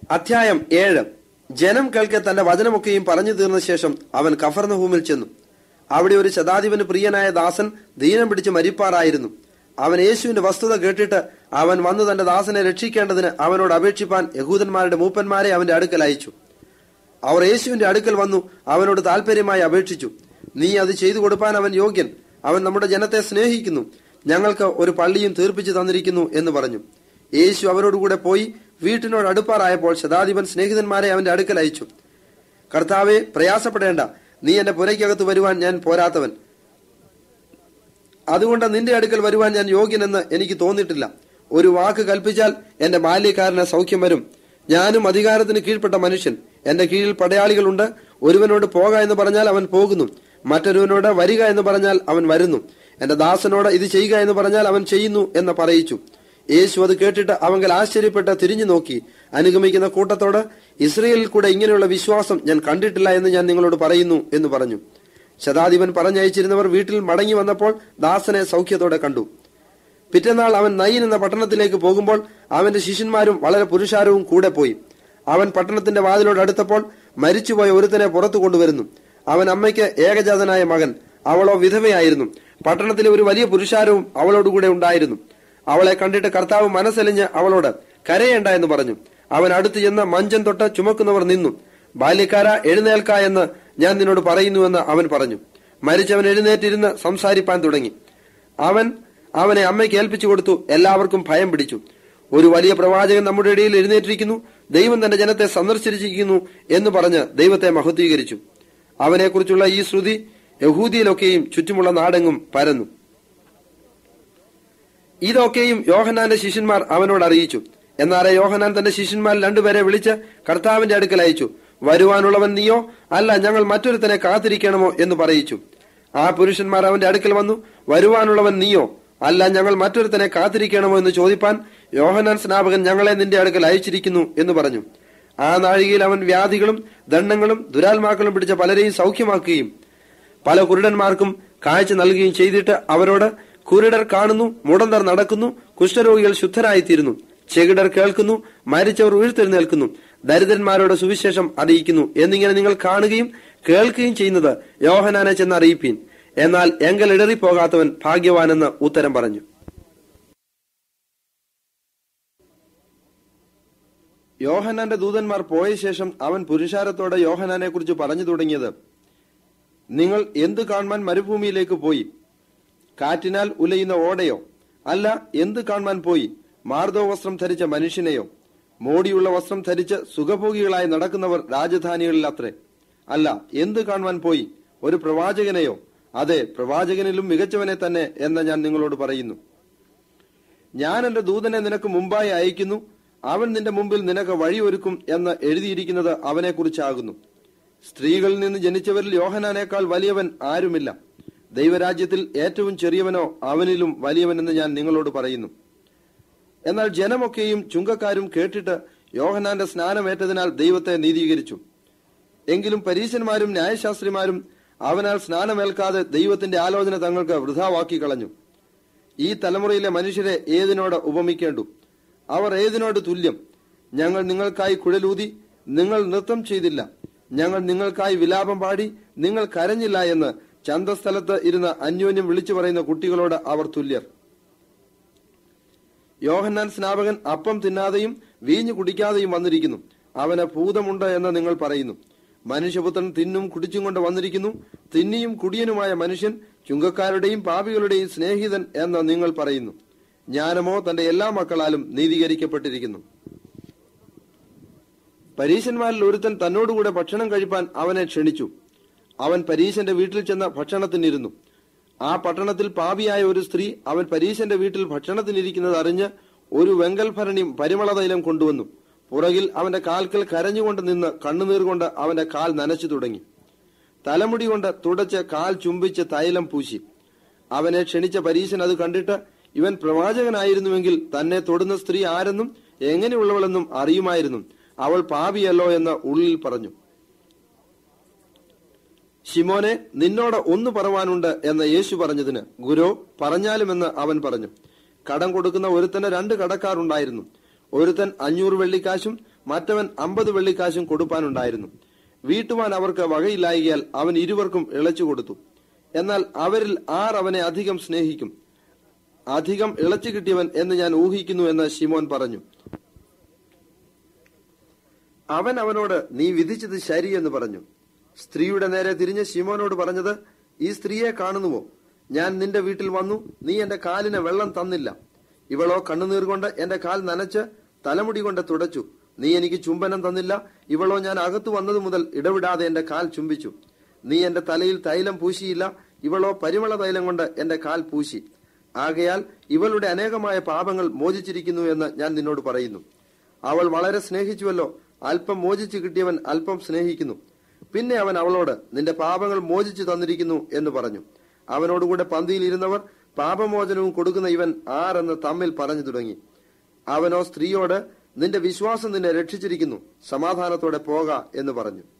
അധ്യായം ഏഴ് ജനം കേൾക്കെ തന്റെ വചനമൊക്കെയും പറഞ്ഞു തീർന്ന ശേഷം അവൻ കഫർനഹൂമിൽ ചെന്നു അവിടെ ഒരു ശതാധിപന് പ്രിയനായ ദാസൻ ദീനം പിടിച്ച് മരിപ്പാറായിരുന്നു അവൻ യേശുവിന്റെ വസ്തുത കേട്ടിട്ട് അവൻ വന്ന് തന്റെ ദാസനെ രക്ഷിക്കേണ്ടതിന് അവനോട് അപേക്ഷിപ്പാൻ യഹൂദന്മാരുടെ മൂപ്പന്മാരെ അവന്റെ അടുക്കൽ അയച്ചു അവർ യേശുവിന്റെ അടുക്കൽ വന്നു അവനോട് താല്പര്യമായി അപേക്ഷിച്ചു നീ അത് ചെയ്തു കൊടുപ്പാൻ അവൻ യോഗ്യൻ അവൻ നമ്മുടെ ജനത്തെ സ്നേഹിക്കുന്നു ഞങ്ങൾക്ക് ഒരു പള്ളിയും തീർപ്പിച്ചു തന്നിരിക്കുന്നു എന്ന് പറഞ്ഞു യേശു അവരോടുകൂടെ പോയി വീട്ടിനോട് അടുപ്പാറായപ്പോൾ ശതാധിപൻ സ്നേഹിതന്മാരെ അവന്റെ അടുക്കൽ അയച്ചു കർത്താവെ പ്രയാസപ്പെടേണ്ട നീ എന്റെ പുരയ്ക്കകത്ത് വരുവാൻ ഞാൻ പോരാത്തവൻ അതുകൊണ്ട് നിന്റെ അടുക്കൽ വരുവാൻ ഞാൻ യോഗ്യനെന്ന് എനിക്ക് തോന്നിയിട്ടില്ല ഒരു വാക്ക് കൽപ്പിച്ചാൽ എന്റെ ബാല്യക്കാരന് സൗഖ്യം വരും ഞാനും അധികാരത്തിന് കീഴ്പ്പെട്ട മനുഷ്യൻ എന്റെ കീഴിൽ പടയാളികളുണ്ട് ഒരുവനോട് പോക എന്ന് പറഞ്ഞാൽ അവൻ പോകുന്നു മറ്റൊരുവനോട് വരിക എന്ന് പറഞ്ഞാൽ അവൻ വരുന്നു എന്റെ ദാസനോട് ഇത് ചെയ്യുക എന്ന് പറഞ്ഞാൽ അവൻ ചെയ്യുന്നു എന്ന് പറയിച്ചു യേശു അത് കേട്ടിട്ട് അവങ്കൽ ആശ്ചര്യപ്പെട്ട് തിരിഞ്ഞു നോക്കി അനുഗമിക്കുന്ന കൂട്ടത്തോട് ഇസ്രയേലിൽ കൂടെ ഇങ്ങനെയുള്ള വിശ്വാസം ഞാൻ കണ്ടിട്ടില്ല എന്ന് ഞാൻ നിങ്ങളോട് പറയുന്നു എന്ന് പറഞ്ഞു ശതാധിപൻ പറഞ്ഞയച്ചിരുന്നവർ വീട്ടിൽ മടങ്ങി വന്നപ്പോൾ ദാസനെ സൗഖ്യത്തോടെ കണ്ടു പിറ്റന്നാൾ അവൻ നയിൻ എന്ന പട്ടണത്തിലേക്ക് പോകുമ്പോൾ അവന്റെ ശിഷ്യന്മാരും വളരെ പുരുഷാരവും കൂടെ പോയി അവൻ പട്ടണത്തിന്റെ വാതിലോട് അടുത്തപ്പോൾ മരിച്ചുപോയ ഒരുത്തനെ പുറത്തു കൊണ്ടുവരുന്നു അവൻ അമ്മയ്ക്ക് ഏകജാതനായ മകൻ അവളോ വിധവയായിരുന്നു പട്ടണത്തിലെ ഒരു വലിയ പുരുഷാരവും അവളോടുകൂടെ ഉണ്ടായിരുന്നു അവളെ കണ്ടിട്ട് കർത്താവ് മനസ്സലിഞ്ഞ് അവളോട് കരയേണ്ട എന്ന് പറഞ്ഞു അവൻ അടുത്ത് ചെന്ന് മഞ്ചം തൊട്ട് ചുമക്കുന്നവർ നിന്നു ബാല്യക്കാര എഴുന്നേൽക്ക എന്ന് ഞാൻ നിന്നോട് പറയുന്നുവെന്ന് അവൻ പറഞ്ഞു മരിച്ചവൻ എഴുന്നേറ്റിരുന്ന് സംസാരിപ്പാൻ തുടങ്ങി അവൻ അവനെ അമ്മയ്ക്ക് ഏൽപ്പിച്ചു കൊടുത്തു എല്ലാവർക്കും ഭയം പിടിച്ചു ഒരു വലിയ പ്രവാചകൻ നമ്മുടെ ഇടയിൽ എഴുന്നേറ്റിരിക്കുന്നു ദൈവം തന്റെ ജനത്തെ സന്ദർശിച്ചിരിക്കുന്നു എന്ന് പറഞ്ഞ് ദൈവത്തെ മഹത്വീകരിച്ചു അവനെക്കുറിച്ചുള്ള ഈ ശ്രുതി യഹൂദിയിലൊക്കെയും ചുറ്റുമുള്ള നാടെങ്ങും പരന്നു ഇതൊക്കെയും യോഹനാന്റെ ശിഷ്യന്മാർ അവനോട് അറിയിച്ചു എന്നാറെ യോഹനാൻ തന്റെ ശിഷ്യന്മാരിൽ രണ്ടുപേരെ വിളിച്ച് കർത്താവിന്റെ അടുക്കൽ അയച്ചു വരുവാനുള്ളവൻ നീയോ അല്ല ഞങ്ങൾ മറ്റൊരുത്തനെ കാത്തിരിക്കണമോ എന്ന് പറയിച്ചു ആ പുരുഷന്മാർ അവന്റെ അടുക്കൽ വന്നു വരുവാനുള്ളവൻ നീയോ അല്ല ഞങ്ങൾ മറ്റൊരുത്തനെ കാത്തിരിക്കണമോ എന്ന് ചോദിപ്പാൻ യോഹനാൻ സ്നാപകൻ ഞങ്ങളെ നിന്റെ അടുക്കൽ അയച്ചിരിക്കുന്നു എന്ന് പറഞ്ഞു ആ നാഴികയിൽ അവൻ വ്യാധികളും ദണ്ഡങ്ങളും ദുരാത്മാക്കളും പിടിച്ച പലരെയും സൗഖ്യമാക്കുകയും പല കുരുടന്മാർക്കും കാഴ്ച നൽകുകയും ചെയ്തിട്ട് അവരോട് കുരുടർ കാണുന്നു മുടന്തർ നടക്കുന്നു കുഷ്ഠരോഗികൾ ശുദ്ധരായിത്തീരുന്നു ചെകിടർ കേൾക്കുന്നു മരിച്ചവർ ഉയർത്തെഴുന്നേൽക്കുന്നു ദരിദ്രന്മാരോട് സുവിശേഷം അറിയിക്കുന്നു എന്നിങ്ങനെ നിങ്ങൾ കാണുകയും കേൾക്കുകയും ചെയ്യുന്നത് യോഹനാനെ ചെന്ന് അറിയിപ്പീൻ എന്നാൽ എങ്കൽ ഇടറിപ്പോകാത്തവൻ ഭാഗ്യവാനെന്ന് ഉത്തരം പറഞ്ഞു യോഹനാന്റെ ദൂതന്മാർ പോയ ശേഷം അവൻ പുരുഷാരത്തോടെ യോഹനാനെ കുറിച്ച് പറഞ്ഞു തുടങ്ങിയത് നിങ്ങൾ എന്ത് കാണുവാൻ മരുഭൂമിയിലേക്ക് പോയി കാറ്റിനാൽ ഉലയുന്ന ഓടയോ അല്ല എന്ത് കാണുവാൻ പോയി മാർദവ വസ്ത്രം ധരിച്ച മനുഷ്യനെയോ മോടിയുള്ള വസ്ത്രം ധരിച്ച് സുഖഭോഗികളായി നടക്കുന്നവർ രാജധാനികളിൽ അത്രേ അല്ല എന്ത് കാണുവാൻ പോയി ഒരു പ്രവാചകനെയോ അതെ പ്രവാചകനിലും മികച്ചവനെ തന്നെ എന്ന് ഞാൻ നിങ്ങളോട് പറയുന്നു ഞാൻ എന്റെ ദൂതനെ നിനക്ക് മുമ്പായി അയക്കുന്നു അവൻ നിന്റെ മുമ്പിൽ നിനക്ക് വഴിയൊരുക്കും എന്ന് എഴുതിയിരിക്കുന്നത് അവനെക്കുറിച്ചാകുന്നു സ്ത്രീകളിൽ നിന്ന് ജനിച്ചവരിൽ യോഹനാനേക്കാൾ വലിയവൻ ആരുമില്ല ദൈവരാജ്യത്തിൽ ഏറ്റവും ചെറിയവനോ അവനിലും വലിയവനെന്ന് ഞാൻ നിങ്ങളോട് പറയുന്നു എന്നാൽ ജനമൊക്കെയും ചുങ്കക്കാരും കേട്ടിട്ട് യോഹനാന്റെ സ്നാനമേറ്റതിനാൽ ദൈവത്തെ നീതീകരിച്ചു എങ്കിലും പരീശന്മാരും ന്യായശാസ്ത്രിമാരും അവനാൽ സ്നാനമേൽക്കാതെ ദൈവത്തിന്റെ ആലോചന തങ്ങൾക്ക് വൃഥാവാക്കി കളഞ്ഞു ഈ തലമുറയിലെ മനുഷ്യരെ ഏതിനോട് ഉപമിക്കേണ്ടു അവർ ഏതിനോട് തുല്യം ഞങ്ങൾ നിങ്ങൾക്കായി കുഴലൂതി നിങ്ങൾ നൃത്തം ചെയ്തില്ല ഞങ്ങൾ നിങ്ങൾക്കായി വിലാപം പാടി നിങ്ങൾ കരഞ്ഞില്ല എന്ന് ചന്തസ്ഥലത്ത് ഇരുന്ന് അന്യോന്യം വിളിച്ചു പറയുന്ന കുട്ടികളോട് അവർ തുല്യർ യോഹന്നാൻ സ്നാപകൻ അപ്പം തിന്നാതെയും വീഞ്ഞു കുടിക്കാതെയും വന്നിരിക്കുന്നു അവന് ഭൂതമുണ്ട് എന്ന് നിങ്ങൾ പറയുന്നു മനുഷ്യപുത്രൻ തിന്നും കുടിച്ചും കൊണ്ട് വന്നിരിക്കുന്നു തിന്നിയും കുടിയനുമായ മനുഷ്യൻ ചുങ്കക്കാരുടെയും പാപികളുടെയും സ്നേഹിതൻ എന്ന് നിങ്ങൾ പറയുന്നു ജ്ഞാനമോ തന്റെ എല്ലാ മക്കളാലും നീതീകരിക്കപ്പെട്ടിരിക്കുന്നു പരീശന്മാരിൽ ഒരുത്തൻ തന്നോടുകൂടെ ഭക്ഷണം കഴിപ്പാൻ അവനെ ക്ഷണിച്ചു അവൻ പരീശന്റെ വീട്ടിൽ ചെന്ന് ഭക്ഷണത്തിനിരുന്നു ആ പട്ടണത്തിൽ പാപിയായ ഒരു സ്ത്രീ അവൻ പരീശന്റെ വീട്ടിൽ ഭക്ഷണത്തിനിരിക്കുന്നത് അറിഞ്ഞ് ഒരു വെങ്കൽ ഭരണി പരിമള തൈലം കൊണ്ടുവന്നു പുറകിൽ അവന്റെ കാൽക്കൽ കരഞ്ഞുകൊണ്ട് നിന്ന് കണ്ണുനീർ കൊണ്ട് അവന്റെ കാൽ നനച്ചു തുടങ്ങി തലമുടി കൊണ്ട് തുടച്ച് കാൽ ചുംബിച്ച് തൈലം പൂശി അവനെ ക്ഷണിച്ച പരീശൻ അത് കണ്ടിട്ട് ഇവൻ പ്രവാചകനായിരുന്നുവെങ്കിൽ തന്നെ തൊടുന്ന സ്ത്രീ ആരെന്നും എങ്ങനെയുള്ളവളെന്നും അറിയുമായിരുന്നു അവൾ പാപിയല്ലോ എന്ന് ഉള്ളിൽ പറഞ്ഞു ശിമോനെ നിന്നോട് ഒന്ന് പറവാനുണ്ട് എന്ന് യേശു പറഞ്ഞതിന് ഗുരു പറഞ്ഞാലുമെന്ന് അവൻ പറഞ്ഞു കടം കൊടുക്കുന്ന ഒരുത്തന് രണ്ട് കടക്കാരുണ്ടായിരുന്നു ഒരുത്തൻ അഞ്ഞൂറ് വെള്ളിക്കാശും മറ്റവൻ അമ്പത് വെള്ളിക്കാശും കൊടുപ്പാനുണ്ടായിരുന്നു വീട്ടുവാൻ അവർക്ക് വകയില്ലായകയാൽ അവൻ ഇരുവർക്കും ഇളച്ചു കൊടുത്തു എന്നാൽ അവരിൽ ആർ അവനെ അധികം സ്നേഹിക്കും അധികം ഇളച്ചു കിട്ടിയവൻ എന്ന് ഞാൻ ഊഹിക്കുന്നു എന്ന് ശിമോൻ പറഞ്ഞു അവൻ അവനോട് നീ വിധിച്ചത് ശരി എന്ന് പറഞ്ഞു സ്ത്രീയുടെ നേരെ തിരിഞ്ഞ് ശിമോനോട് പറഞ്ഞത് ഈ സ്ത്രീയെ കാണുന്നുവോ ഞാൻ നിന്റെ വീട്ടിൽ വന്നു നീ എന്റെ കാലിന് വെള്ളം തന്നില്ല ഇവളോ കണ്ണുനീർ കൊണ്ട് എന്റെ കാൽ നനച്ച് തലമുടി കൊണ്ട് തുടച്ചു നീ എനിക്ക് ചുംബനം തന്നില്ല ഇവളോ ഞാൻ അകത്തു വന്നതു മുതൽ ഇടവിടാതെ എന്റെ കാൽ ചുംബിച്ചു നീ എന്റെ തലയിൽ തൈലം പൂശിയില്ല ഇവളോ പരിമള തൈലം കൊണ്ട് എന്റെ കാൽ പൂശി ആകയാൽ ഇവളുടെ അനേകമായ പാപങ്ങൾ മോചിച്ചിരിക്കുന്നു എന്ന് ഞാൻ നിന്നോട് പറയുന്നു അവൾ വളരെ സ്നേഹിച്ചുവല്ലോ അല്പം മോചിച്ചു കിട്ടിയവൻ അല്പം സ്നേഹിക്കുന്നു പിന്നെ അവൻ അവളോട് നിന്റെ പാപങ്ങൾ മോചിച്ചു തന്നിരിക്കുന്നു എന്ന് പറഞ്ഞു അവനോടുകൂടെ പന്തിയിൽ ഇരുന്നവർ പാപമോചനവും കൊടുക്കുന്ന ഇവൻ ആരെന്ന് തമ്മിൽ പറഞ്ഞു തുടങ്ങി അവനോ സ്ത്രീയോട് നിന്റെ വിശ്വാസം നിന്നെ രക്ഷിച്ചിരിക്കുന്നു സമാധാനത്തോടെ പോക എന്ന് പറഞ്ഞു